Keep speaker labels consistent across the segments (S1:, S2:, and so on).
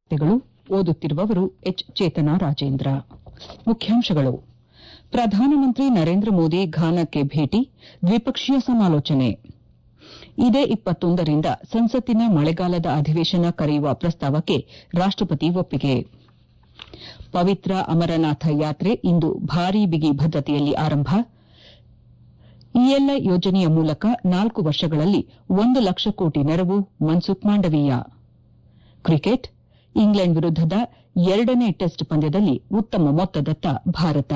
S1: ವಾರ್ತೆಗಳು ಓದುತ್ತಿರುವವರು ಎಚ್ ಚೇತನಾ ರಾಜೇಂದ್ರ ಮುಖ್ಯಾಂಶಗಳು ಪ್ರಧಾನಮಂತ್ರಿ ನರೇಂದ್ರ ಮೋದಿ ಘಾನಾಕ್ಕೆ ಭೇಟಿ ದ್ವಿಪಕ್ಷೀಯ ಸಮಾಲೋಚನೆ ಇದೇ ರಿಂದ ಸಂಸತ್ತಿನ ಮಳೆಗಾಲದ ಅಧಿವೇಶನ ಕರೆಯುವ ಪ್ರಸ್ತಾವಕ್ಕೆ ರಾಷ್ಟಪತಿ ಒಪ್ಪಿಗೆ ಪವಿತ್ರ ಅಮರನಾಥ ಯಾತ್ರೆ ಇಂದು ಭಾರೀ ಬಿಗಿ ಭದ್ರತೆಯಲ್ಲಿ ಆರಂಭ ಇಎಲ್ಐ ಯೋಜನೆಯ ಮೂಲಕ ನಾಲ್ಕು ವರ್ಷಗಳಲ್ಲಿ ಒಂದು ಲಕ್ಷ ಕೋಟಿ ನೆರವು ಮನ್ಸುಖ್ ಮಾಂಡವೀಯ ಕ್ರಿಕೆಟ್ ಇಂಗ್ಲೆಂಡ್ ವಿರುದ್ದದ ಎರಡನೇ ಟೆಸ್ಟ್ ಪಂದ್ಯದಲ್ಲಿ ಉತ್ತಮ ಮೊತ್ತದತ್ತ ಭಾರತ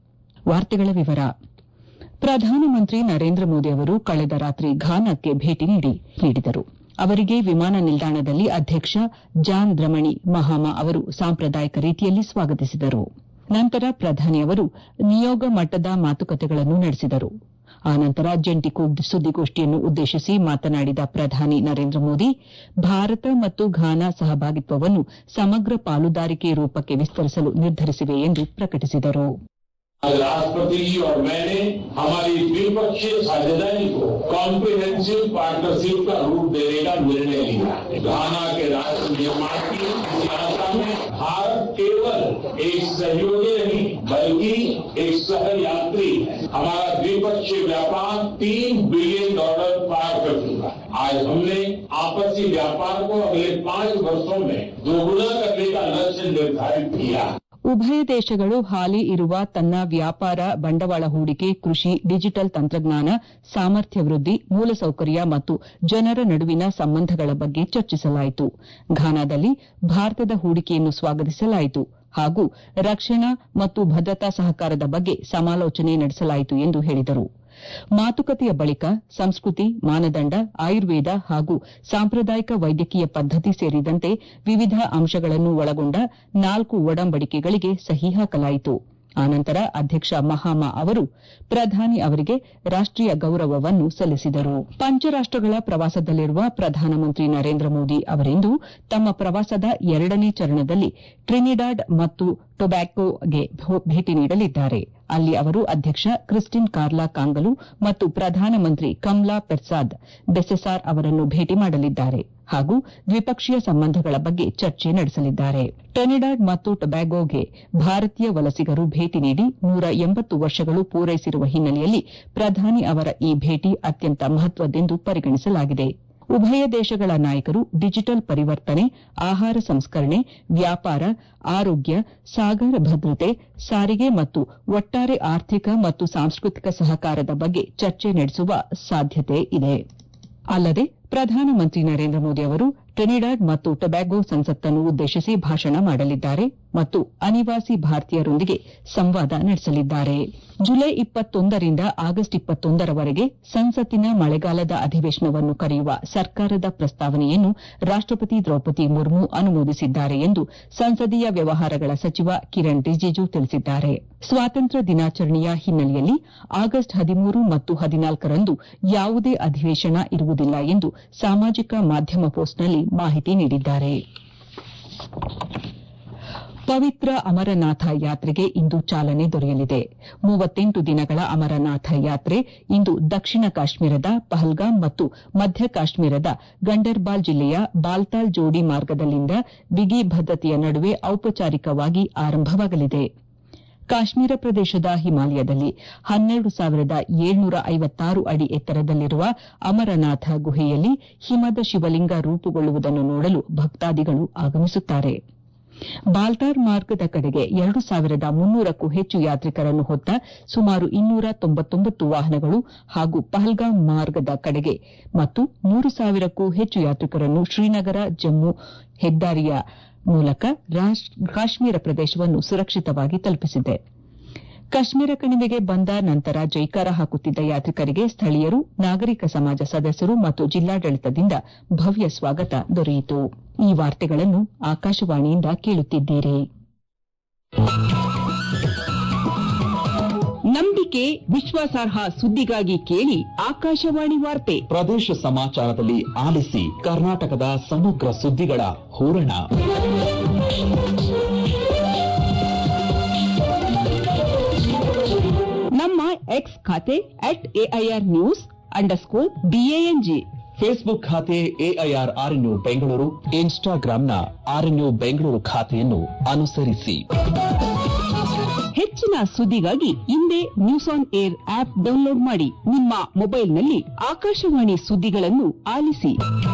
S1: ಪ್ರಧಾನಮಂತ್ರಿ ನರೇಂದ್ರ ಮೋದಿ ಅವರು ಕಳೆದ ರಾತ್ರಿ ಘಾನಾಕ್ಕೆ ಭೇಟಿ ನೀಡಿದರು ಅವರಿಗೆ ವಿಮಾನ ನಿಲ್ದಾಣದಲ್ಲಿ ಅಧ್ಯಕ್ಷ ಜಾನ್ ದ್ರಮಣಿ ಮಹಾಮ ಅವರು ಸಾಂಪ್ರದಾಯಿಕ ರೀತಿಯಲ್ಲಿ ಸ್ವಾಗತಿಸಿದರು ನಂತರ ಪ್ರಧಾನಿ ಅವರು ನಿಯೋಗ ಮಟ್ಟದ ಮಾತುಕತೆಗಳನ್ನು ನಡೆಸಿದರು ಆನಂತರ ಜಂಟಿ ಸುದ್ದಿಗೋಷ್ಠಿಯನ್ನು ಉದ್ದೇಶಿಸಿ ಮಾತನಾಡಿದ ಪ್ರಧಾನಿ ನರೇಂದ್ರ ಮೋದಿ ಭಾರತ ಮತ್ತು ಘಾನಾ ಸಹಭಾಗಿತ್ವವನ್ನು ಸಮಗ್ರ ಪಾಲುದಾರಿಕೆ ರೂಪಕ್ಕೆ ವಿಸ್ತರಿಸಲು ನಿರ್ಧರಿಸಿವೆ ಎಂದು ಪ್ರಕಟಿಸಿದರು
S2: राष्ट्रपति जी और मैंने हमारी द्विपक्षीय साझेदारी को कॉम्प्रिहेंसिव पार्टनरशिप का रूप देने का निर्णय लिया घाना के राष्ट्र निर्माण की यात्रा में भारत केवल एक सहयोगी नहीं बल्कि एक सहयात्री है हमारा द्विपक्षीय व्यापार तीन बिलियन डॉलर पार कर चुका है आज हमने आपसी व्यापार को अगले पांच वर्षों में दोगुना करने का लक्ष्य निर्धारित किया है
S1: ಉಭಯ ದೇಶಗಳು ಹಾಲಿ ಇರುವ ತನ್ನ ವ್ಯಾಪಾರ ಬಂಡವಾಳ ಹೂಡಿಕೆ ಕೃಷಿ ಡಿಜಿಟಲ್ ತಂತ್ರಜ್ಞಾನ ಸಾಮರ್ಥ್ಯ ವೃದ್ದಿ ಮೂಲಸೌಕರ್ಯ ಮತ್ತು ಜನರ ನಡುವಿನ ಸಂಬಂಧಗಳ ಬಗ್ಗೆ ಚರ್ಚಿಸಲಾಯಿತು ಘಾನಾದಲ್ಲಿ ಭಾರತದ ಹೂಡಿಕೆಯನ್ನು ಸ್ವಾಗತಿಸಲಾಯಿತು ಹಾಗೂ ರಕ್ಷಣಾ ಮತ್ತು ಭದ್ರತಾ ಸಹಕಾರದ ಬಗ್ಗೆ ಸಮಾಲೋಚನೆ ನಡೆಸಲಾಯಿತು ಎಂದು ಹೇಳಿದರು ಮಾತುಕತೆಯ ಬಳಿಕ ಸಂಸ್ಕೃತಿ ಮಾನದಂಡ ಆಯುರ್ವೇದ ಹಾಗೂ ಸಾಂಪ್ರದಾಯಿಕ ವೈದ್ಯಕೀಯ ಪದ್ದತಿ ಸೇರಿದಂತೆ ವಿವಿಧ ಅಂಶಗಳನ್ನು ಒಳಗೊಂಡ ನಾಲ್ಕು ಒಡಂಬಡಿಕೆಗಳಿಗೆ ಸಹಿ ಹಾಕಲಾಯಿತು ಆನಂತರ ಅಧ್ಯಕ್ಷ ಮಹಾಮ ಅವರು ಪ್ರಧಾನಿ ಅವರಿಗೆ ರಾಷ್ಟೀಯ ಗೌರವವನ್ನು ಸಲ್ಲಿಸಿದರು ಪಂಚರಾಷ್ಟಗಳ ಪ್ರವಾಸದಲ್ಲಿರುವ ಪ್ರಧಾನಮಂತ್ರಿ ನರೇಂದ್ರ ಮೋದಿ ಅವರಿಂದು ತಮ್ಮ ಪ್ರವಾಸದ ಎರಡನೇ ಚರಣದಲ್ಲಿ ಟ್ರಿನಿಡಾಡ್ ಮತ್ತು ಟೊಬ್ಯಾಕೊಗೆ ಭೇಟಿ ನೀಡಲಿದ್ದಾರೆ ಅಲ್ಲಿ ಅವರು ಅಧ್ಯಕ್ಷ ಕ್ರಿಸ್ಟಿನ್ ಕಾರ್ಲಾ ಕಾಂಗಲು ಮತ್ತು ಪ್ರಧಾನಮಂತ್ರಿ ಕಮ್ಲಾ ಪೆರ್ಸಾದ್ ಬೆಸೆಸಾರ್ ಅವರನ್ನು ಭೇಟಿ ಮಾಡಲಿದ್ದಾರೆ ಹಾಗೂ ದ್ವಿಪಕ್ಷೀಯ ಸಂಬಂಧಗಳ ಬಗ್ಗೆ ಚರ್ಚೆ ನಡೆಸಲಿದ್ದಾರೆ ಟ್ರಿನಿಡಾಡ್ ಮತ್ತು ಟೊಬ್ಯಾಗೊಗೆ ಭಾರತೀಯ ವಲಸಿಗರು ಭೇಟಿ ನೀಡಿ ನೂರ ಎಂಬತ್ತು ವರ್ಷಗಳು ಪೂರೈಸಿರುವ ಹಿನ್ನೆಲೆಯಲ್ಲಿ ಪ್ರಧಾನಿ ಅವರ ಈ ಭೇಟಿ ಅತ್ಯಂತ ಮಹತ್ವದ್ದೆಂದು ಪರಿಗಣಿಸಲಾಗಿದೆ ಉಭಯ ದೇಶಗಳ ನಾಯಕರು ಡಿಜಿಟಲ್ ಪರಿವರ್ತನೆ ಆಹಾರ ಸಂಸ್ಕರಣೆ ವ್ಯಾಪಾರ ಆರೋಗ್ಯ ಸಾಗರ ಭದ್ರತೆ ಸಾರಿಗೆ ಮತ್ತು ಒಟ್ಟಾರೆ ಆರ್ಥಿಕ ಮತ್ತು ಸಾಂಸ್ಕೃತಿಕ ಸಹಕಾರದ ಬಗ್ಗೆ ಚರ್ಚೆ ನಡೆಸುವ ಸಾಧ್ಯತೆ ಇದೆ ಅಲ್ಲದೆ ಪ್ರಧಾನಮಂತ್ರಿ ನರೇಂದ್ರ ಮೋದಿ ಅವರು ಟ್ರಿನಿಡಾಡ್ ಮತ್ತು ಟೊಬ್ಯಾಗೊ ಸಂಸತ್ತನ್ನು ಉದ್ದೇಶಿಸಿ ಭಾಷಣ ಮಾಡಲಿದ್ದಾರೆ ಮತ್ತು ಅನಿವಾಸಿ ಭಾರತೀಯರೊಂದಿಗೆ ಸಂವಾದ ನಡೆಸಲಿದ್ದಾರೆ ಜುಲೈ ರಿಂದ ಆಗಸ್ಟ್ ರವರೆಗೆ ಸಂಸತ್ತಿನ ಮಳೆಗಾಲದ ಅಧಿವೇಶನವನ್ನು ಕರೆಯುವ ಸರ್ಕಾರದ ಪ್ರಸ್ತಾವನೆಯನ್ನು ರಾಷ್ಟಪತಿ ದ್ರೌಪದಿ ಮುರ್ಮು ಅನುಮೋದಿಸಿದ್ದಾರೆ ಎಂದು ಸಂಸದೀಯ ವ್ಯವಹಾರಗಳ ಸಚಿವ ಕಿರಣ್ ರಿಜಿಜು ತಿಳಿಸಿದ್ದಾರೆ ಸ್ವಾತಂತ್ರ್ಯ ದಿನಾಚರಣೆಯ ಹಿನ್ನೆಲೆಯಲ್ಲಿ ಆಗಸ್ಟ್ ಮತ್ತು ಹದಿನಾಲ್ಕರಂದು ಯಾವುದೇ ಅಧಿವೇಶನ ಇರುವುದಿಲ್ಲ ಎಂದು ಸಾಮಾಜಿಕ ಮಾಧ್ಯಮ ಪೋಸ್ಟ್ನಲ್ಲಿ ಮಾಹಿತಿ ನೀಡಿದ್ದಾರೆ ಪವಿತ್ರ ಅಮರನಾಥ ಯಾತ್ರೆಗೆ ಇಂದು ಚಾಲನೆ ದೊರೆಯಲಿದೆ ಮೂವತ್ತೆಂಟು ದಿನಗಳ ಅಮರನಾಥ ಯಾತ್ರೆ ಇಂದು ದಕ್ಷಿಣ ಕಾಶ್ಮೀರದ ಪಹಲ್ಗಾಮ್ ಮತ್ತು ಮಧ್ಯ ಕಾಶ್ಮೀರದ ಗಂಡರ್ಬಾಲ್ ಜಿಲ್ಲೆಯ ಬಾಲ್ತಾಲ್ ಜೋಡಿ ಮಾರ್ಗದಲ್ಲಿಂದ ಬಿಗಿ ಭದ್ರತೆಯ ನಡುವೆ ಔಪಚಾರಿಕವಾಗಿ ಆರಂಭವಾಗಲಿದೆ ಕಾಶ್ಮೀರ ಪ್ರದೇಶದ ಹಿಮಾಲಯದಲ್ಲಿ ಹನ್ನೆರಡು ಸಾವಿರದ ಏಳ್ನೂರ ಐವತ್ತಾರು ಅಡಿ ಎತ್ತರದಲ್ಲಿರುವ ಅಮರನಾಥ ಗುಹೆಯಲ್ಲಿ ಹಿಮದ ಶಿವಲಿಂಗ ರೂಪುಗೊಳ್ಳುವುದನ್ನು ನೋಡಲು ಭಕ್ತಾದಿಗಳು ಆಗಮಿಸುತ್ತಾರೆ ಬಾಲ್ತಾರ್ ಮಾರ್ಗದ ಕಡೆಗೆ ಎರಡು ಸಾವಿರದ ಮುನ್ನೂರಕ್ಕೂ ಹೆಚ್ಚು ಯಾತ್ರಿಕರನ್ನು ಹೊತ್ತ ಸುಮಾರು ಇನ್ನೂರ ತೊಂಬತ್ತೊಂಬತ್ತು ವಾಹನಗಳು ಹಾಗೂ ಪಹಲ್ಗಾಮ್ ಮಾರ್ಗದ ಕಡೆಗೆ ಮತ್ತು ಮೂರು ಸಾವಿರಕ್ಕೂ ಹೆಚ್ಚು ಯಾತ್ರಿಕರನ್ನು ಶ್ರೀನಗರ ಜಮ್ಮು ಹೆದ್ದಾರಿಯ ಮೂಲಕ ಕಾಶ್ಮೀರ ಪ್ರದೇಶವನ್ನು ಸುರಕ್ಷಿತವಾಗಿ ತಲುಪಿಸಿದೆ ಕಾಶ್ಮೀರ ಕಣಿವೆಗೆ ಬಂದ ನಂತರ ಜೈಕಾರ ಹಾಕುತ್ತಿದ್ದ ಯಾತ್ರಿಕರಿಗೆ ಸ್ಥಳೀಯರು ನಾಗರಿಕ ಸಮಾಜ ಸದಸ್ಯರು ಮತ್ತು ಜಿಲ್ಲಾಡಳಿತದಿಂದ ಭವ್ಯ ಸ್ವಾಗತ ದೊರೆಯಿತು ಈ ವಾರ್ತೆಗಳನ್ನು ಆಕಾಶವಾಣಿಯಿಂದ ಕೇಳುತ್ತಿದ್ದೀರಿ ನಂಬಿಕೆ ವಿಶ್ವಾಸಾರ್ಹ ಸುದ್ದಿಗಾಗಿ ಕೇಳಿ ಆಕಾಶವಾಣಿ ವಾರ್ತೆ
S3: ಪ್ರದೇಶ ಸಮಾಚಾರದಲ್ಲಿ ಆಲಿಸಿ ಕರ್ನಾಟಕದ ಸಮಗ್ರ ಸುದ್ದಿಗಳ ಹೂರಣ
S1: ನಮ್ಮ ಎಕ್ಸ್ ಖಾತೆ at AIR news underscore BANG
S3: Facebook ಖಾತೆ ಎಐಆರ್ ಆರ್ಎನ್ಯು ಬೆಂಗಳೂರು ಇನ್ಸ್ಟಾಗ್ರಾಂನ ಆರ್ಎನ್ಯು ಬೆಂಗಳೂರು ಖಾತೆಯನ್ನು ಅನುಸರಿಸಿ
S1: ಹೆಚ್ಚಿನ ಸುದ್ದಿಗಾಗಿ ಹಿಂದೆ news on air app download ಮಾಡಿ ನಿಮ್ಮ ಮೊಬೈಲ್ನಲ್ಲಿ ಆಕಾಶವಾಣಿ ಸುದ್ದಿಗಳನ್ನು ಆಲಿಸಿ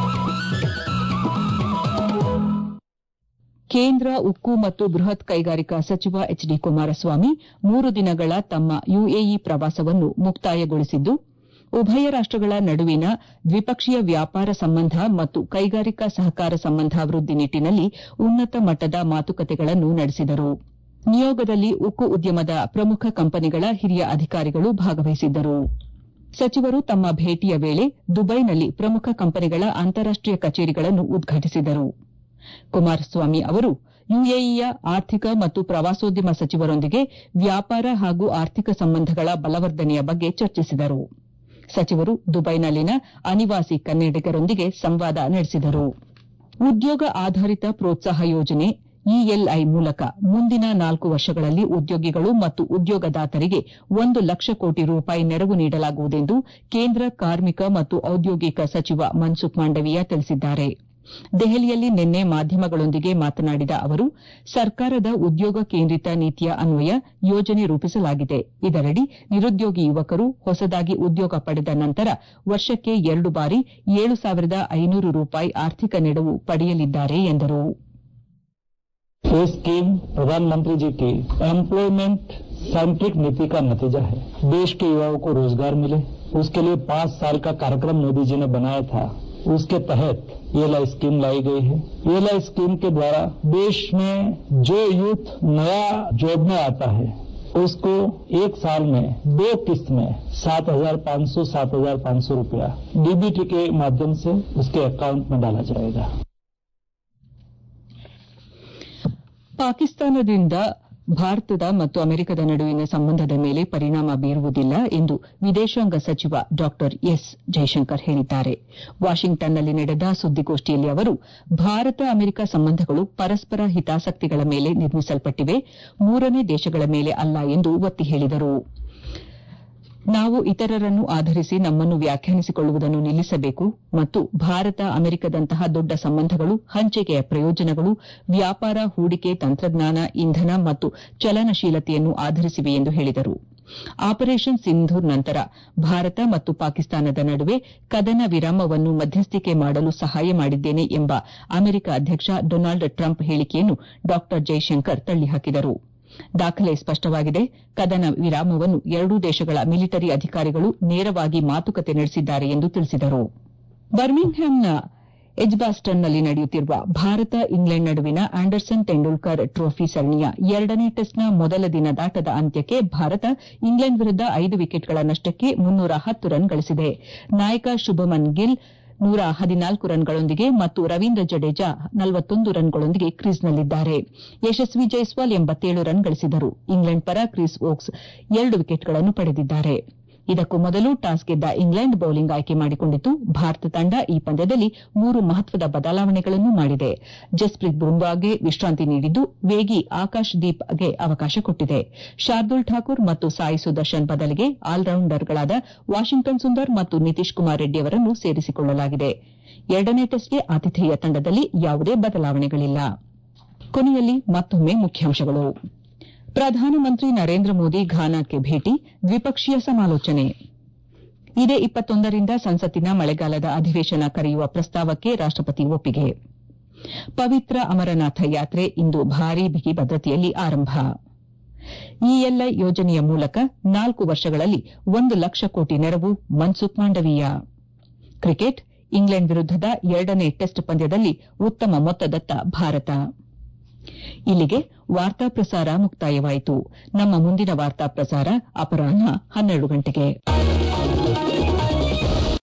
S1: ಕೇಂದ್ರ ಉಕ್ಕು ಮತ್ತು ಬೃಹತ್ ಕೈಗಾರಿಕಾ ಸಚಿವ ಎಚ್ ಡಿ ಕುಮಾರಸ್ವಾಮಿ ಮೂರು ದಿನಗಳ ತಮ್ಮ ಯುಎಇ ಪ್ರವಾಸವನ್ನು ಮುಕ್ತಾಯಗೊಳಿಸಿದ್ದು ಉಭಯ ರಾಷ್ಟಗಳ ನಡುವಿನ ದ್ವಿಪಕ್ಷೀಯ ವ್ಯಾಪಾರ ಸಂಬಂಧ ಮತ್ತು ಕೈಗಾರಿಕಾ ಸಹಕಾರ ಸಂಬಂಧ ವೃದ್ಧಿ ನಿಟ್ಟಿನಲ್ಲಿ ಉನ್ನತ ಮಟ್ಟದ ಮಾತುಕತೆಗಳನ್ನು ನಡೆಸಿದರು ನಿಯೋಗದಲ್ಲಿ ಉಕ್ಕು ಉದ್ಯಮದ ಪ್ರಮುಖ ಕಂಪನಿಗಳ ಹಿರಿಯ ಅಧಿಕಾರಿಗಳು ಭಾಗವಹಿಸಿದ್ದರು ಸಚಿವರು ತಮ್ಮ ಭೇಟಿಯ ವೇಳೆ ದುಬೈನಲ್ಲಿ ಪ್ರಮುಖ ಕಂಪನಿಗಳ ಅಂತಾರಾಷ್ಟೀಯ ಕಚೇರಿಗಳನ್ನು ಉದ್ಘಾಟಿಸಿದರು ಕುಮಾರಸ್ವಾಮಿ ಅವರು ಯುಎಇಯ ಆರ್ಥಿಕ ಮತ್ತು ಪ್ರವಾಸೋದ್ಯಮ ಸಚಿವರೊಂದಿಗೆ ವ್ಯಾಪಾರ ಹಾಗೂ ಆರ್ಥಿಕ ಸಂಬಂಧಗಳ ಬಲವರ್ಧನೆಯ ಬಗ್ಗೆ ಚರ್ಚಿಸಿದರು ಸಚಿವರು ದುಬೈನಲ್ಲಿನ ಅನಿವಾಸಿ ಕನ್ನಡಿಗರೊಂದಿಗೆ ಸಂವಾದ ನಡೆಸಿದರು ಉದ್ಯೋಗ ಆಧಾರಿತ ಪ್ರೋತ್ಸಾಹ ಯೋಜನೆ ಇಎಲ್ಐ ಮೂಲಕ ಮುಂದಿನ ನಾಲ್ಕು ವರ್ಷಗಳಲ್ಲಿ ಉದ್ಯೋಗಿಗಳು ಮತ್ತು ಉದ್ಯೋಗದಾತರಿಗೆ ಒಂದು ಲಕ್ಷ ಕೋಟಿ ರೂಪಾಯಿ ನೆರವು ನೀಡಲಾಗುವುದೆಂದು ಕೇಂದ್ರ ಕಾರ್ಮಿಕ ಮತ್ತು ಔದ್ಯೋಗಿಕ ಸಚಿವ ಮನ್ಸುಖ್ ಮಾಂಡವೀಯ ತಿಳಿಸಿದ್ದಾರೆ ದೆಹಲಿಯಲ್ಲಿ ನಿನ್ನೆ ಮಾಧ್ಯಮಗಳೊಂದಿಗೆ ಮಾತನಾಡಿದ ಅವರು ಸರ್ಕಾರದ ಉದ್ಯೋಗ ಕೇಂದ್ರಿತ ನೀತಿಯ ಅನ್ವಯ ಯೋಜನೆ ರೂಪಿಸಲಾಗಿದೆ ಇದರಡಿ ನಿರುದ್ಯೋಗಿ ಯುವಕರು ಹೊಸದಾಗಿ ಉದ್ಯೋಗ ಪಡೆದ ನಂತರ ವರ್ಷಕ್ಕೆ ಎರಡು ಬಾರಿ ಏಳು ಸಾವಿರದ ಐನೂರು ರೂಪಾಯಿ ಆರ್ಥಿಕ ನೆರವು ಪಡೆಯಲಿದ್ದಾರೆ ಎಂದರು
S4: ये स्कीम प्रधानमंत्री जी की एम्प्लॉयमेंट सेंट्रिक नीति का नतीजा है देश के युवाओं को रोजगार मिले उसके लिए पांच साल का कार्यक्रम मोदी जी ने बनाया था उसके तहत ये लाई स्कीम लाई गई है ये लाई स्कीम के द्वारा देश में जो यूथ नया जॉब में आता है उसको एक साल में दो किस्त में सात हजार पांच सौ सात हजार पांच सौ रूपया डीबीटी के माध्यम से उसके अकाउंट में डाला जाएगा
S1: ಪಾಕಿಸ್ತಾನದಿಂದ ಭಾರತದ ಮತ್ತು ಅಮೆರಿಕದ ನಡುವಿನ ಸಂಬಂಧದ ಮೇಲೆ ಪರಿಣಾಮ ಬೀರುವುದಿಲ್ಲ ಎಂದು ವಿದೇಶಾಂಗ ಸಚಿವ ಡಾ ಎಸ್ ಜೈಶಂಕರ್ ಹೇಳಿದ್ದಾರೆ ವಾಷಿಂಗ್ಟನ್ನಲ್ಲಿ ನಡೆದ ಸುದ್ದಿಗೋಷ್ಠಿಯಲ್ಲಿ ಅವರು ಭಾರತ ಅಮೆರಿಕ ಸಂಬಂಧಗಳು ಪರಸ್ಪರ ಹಿತಾಸಕ್ತಿಗಳ ಮೇಲೆ ನಿರ್ಮಿಸಲ್ಪಟ್ಟಿವೆ ಮೂರನೇ ದೇಶಗಳ ಮೇಲೆ ಅಲ್ಲ ಎಂದು ಒತ್ತಿ ಹೇಳಿದರು ನಾವು ಇತರರನ್ನು ಆಧರಿಸಿ ನಮ್ಮನ್ನು ವ್ಯಾಖ್ಯಾನಿಸಿಕೊಳ್ಳುವುದನ್ನು ನಿಲ್ಲಿಸಬೇಕು ಮತ್ತು ಭಾರತ ಅಮೆರಿಕದಂತಹ ದೊಡ್ಡ ಸಂಬಂಧಗಳು ಹಂಚಿಕೆಯ ಪ್ರಯೋಜನಗಳು ವ್ಯಾಪಾರ ಹೂಡಿಕೆ ತಂತ್ರಜ್ಞಾನ ಇಂಧನ ಮತ್ತು ಚಲನಶೀಲತೆಯನ್ನು ಆಧರಿಸಿವೆ ಎಂದು ಹೇಳಿದರು ಆಪರೇಷನ್ ಸಿಂಧೂರ್ ನಂತರ ಭಾರತ ಮತ್ತು ಪಾಕಿಸ್ತಾನದ ನಡುವೆ ಕದನ ವಿರಾಮವನ್ನು ಮಧ್ಯಸ್ಥಿಕೆ ಮಾಡಲು ಸಹಾಯ ಮಾಡಿದ್ದೇನೆ ಎಂಬ ಅಮೆರಿಕ ಅಧ್ಯಕ್ಷ ಡೊನಾಲ್ಡ್ ಟ್ರಂಪ್ ಹೇಳಿಕೆಯನ್ನು ಡಾ ಜೈಶಂಕರ್ ತಳ್ಳಿಹಾಕಿದರು ದಾಖಲೆ ಸ್ಪಷ್ಟವಾಗಿದೆ ಕದನ ವಿರಾಮವನ್ನು ಎರಡೂ ದೇಶಗಳ ಮಿಲಿಟರಿ ಅಧಿಕಾರಿಗಳು ನೇರವಾಗಿ ಮಾತುಕತೆ ನಡೆಸಿದ್ದಾರೆ ಎಂದು ತಿಳಿಸಿದರು ಬರ್ಮಿಂಗ್ಹ್ಯಾಮ್ನ ಎಜ್ಬಾಸ್ಟನ್ನಲ್ಲಿ ನಡೆಯುತ್ತಿರುವ ಭಾರತ ಇಂಗ್ಲೆಂಡ್ ನಡುವಿನ ಆಂಡರ್ಸನ್ ತೆಂಡೂಲ್ಕರ್ ಟ್ರೋಫಿ ಸರಣಿಯ ಎರಡನೇ ಟೆಸ್ಟ್ನ ಮೊದಲ ದಿನದಾಟದ ಅಂತ್ಯಕ್ಕೆ ಭಾರತ ಇಂಗ್ಲೆಂಡ್ ವಿರುದ್ದ ಐದು ವಿಕೆಟ್ಗಳ ನಷ್ಟಕ್ಕೆ ಮುನ್ನೂರ ಹತ್ತು ರನ್ ಗಳಿಸಿದೆ ನಾಯಕ ಶುಭಮನ್ ಗಿಲ್ ನೂರ ಹದಿನಾಲ್ಕು ರನ್ಗಳೊಂದಿಗೆ ಮತ್ತು ರವೀಂದ್ರ ಜಡೇಜಾ ನಲವತ್ತೊಂದು ರನ್ಗಳೊಂದಿಗೆ ಕ್ರೀಸ್ನಲ್ಲಿದ್ದಾರೆ ಯಶಸ್ವಿ ಜೈಸ್ವಾಲ್ ಎಂಬತ್ತೇಳು ರನ್ ಗಳಿಸಿದರು ಇಂಗ್ಲೆಂಡ್ ಪರ ಕ್ರಿಸ್ ಓಕ್ಸ್ ಎರಡು ವಿಕೆಟ್ಗಳನ್ನು ಪಡೆದಿದ್ದಾರೆ ಇದಕ್ಕೂ ಮೊದಲು ಟಾಸ್ ಗೆದ್ದ ಇಂಗ್ಲೆಂಡ್ ಬೌಲಿಂಗ್ ಆಯ್ಕೆ ಮಾಡಿಕೊಂಡಿತು ಭಾರತ ತಂಡ ಈ ಪಂದ್ಯದಲ್ಲಿ ಮೂರು ಮಹತ್ವದ ಬದಲಾವಣೆಗಳನ್ನು ಮಾಡಿದೆ ಜಸ್ಪ್ರೀತ್ ಬುಮ್ರಾಗೆ ವಿಶ್ರಾಂತಿ ನೀಡಿದ್ದು ವೇಗಿ ಆಕಾಶ್ ದೀಪ್ಗೆ ಅವಕಾಶ ಕೊಟ್ಟಿದೆ ಶಾರ್ದುಲ್ ಠಾಕೂರ್ ಮತ್ತು ಸಾಯಿ ಸುದರ್ಶನ್ ಬದಲಿಗೆ ಆಲ್ರೌಂಡರ್ಗಳಾದ ವಾಷಿಂಗ್ಟನ್ ಸುಂದರ್ ಮತ್ತು ನಿತೀಶ್ ಕುಮಾರ್ ರೆಡ್ಡಿ ಅವರನ್ನು ಸೇರಿಸಿಕೊಳ್ಳಲಾಗಿದೆ ಎರಡನೇ ಟೆಸ್ಟ್ಗೆ ಆತಿಥೇಯ ತಂಡದಲ್ಲಿ ಯಾವುದೇ ಬದಲಾವಣೆಗಳಿಲ್ಲ ಕೊನೆಯಲ್ಲಿ ಮತ್ತೊಮ್ಮೆ ಮುಖ್ಯಾಂಶಗಳು ಪ್ರಧಾನಮಂತ್ರಿ ನರೇಂದ್ರ ಮೋದಿ ಘಾನಾಕ್ಕೆ ಭೇಟಿ ದ್ವಿಪಕ್ಷೀಯ ಸಮಾಲೋಚನೆ ಇದೇ ಇಪ್ಪತ್ತೊಂದರಿಂದ ಸಂಸತ್ತಿನ ಮಳೆಗಾಲದ ಅಧಿವೇಶನ ಕರೆಯುವ ಪ್ರಸ್ತಾವಕ್ಕೆ ರಾಷ್ಟಪತಿ ಒಪ್ಪಿಗೆ ಪವಿತ್ರ ಅಮರನಾಥ ಯಾತ್ರೆ ಇಂದು ಭಾರೀ ಬಿಗಿ ಭದ್ರತೆಯಲ್ಲಿ ಆರಂಭ ಇಎಲ್ಐ ಯೋಜನೆಯ ಮೂಲಕ ನಾಲ್ಕು ವರ್ಷಗಳಲ್ಲಿ ಒಂದು ಲಕ್ಷ ಕೋಟಿ ನೆರವು ಮನ್ಸುಖ್ ಮಾಂಡವೀಯ ಕ್ರಿಕೆಟ್ ಇಂಗ್ಲೆಂಡ್ ವಿರುದ್ದದ ಎರಡನೇ ಟೆಸ್ಟ್ ಪಂದ್ಯದಲ್ಲಿ ಉತ್ತಮ ಮೊತ್ತದತ್ತ ಭಾರತ ಇಲ್ಲಿಗೆ ವಾರ್ತಾ ಪ್ರಸಾರ ಮುಕ್ತಾಯವಾಯಿತು ನಮ್ಮ ಮುಂದಿನ ವಾರ್ತಾ ಪ್ರಸಾರ ಅಪರಾಹ್ನ ಹನ್ನೆರಡು ಗಂಟೆಗೆ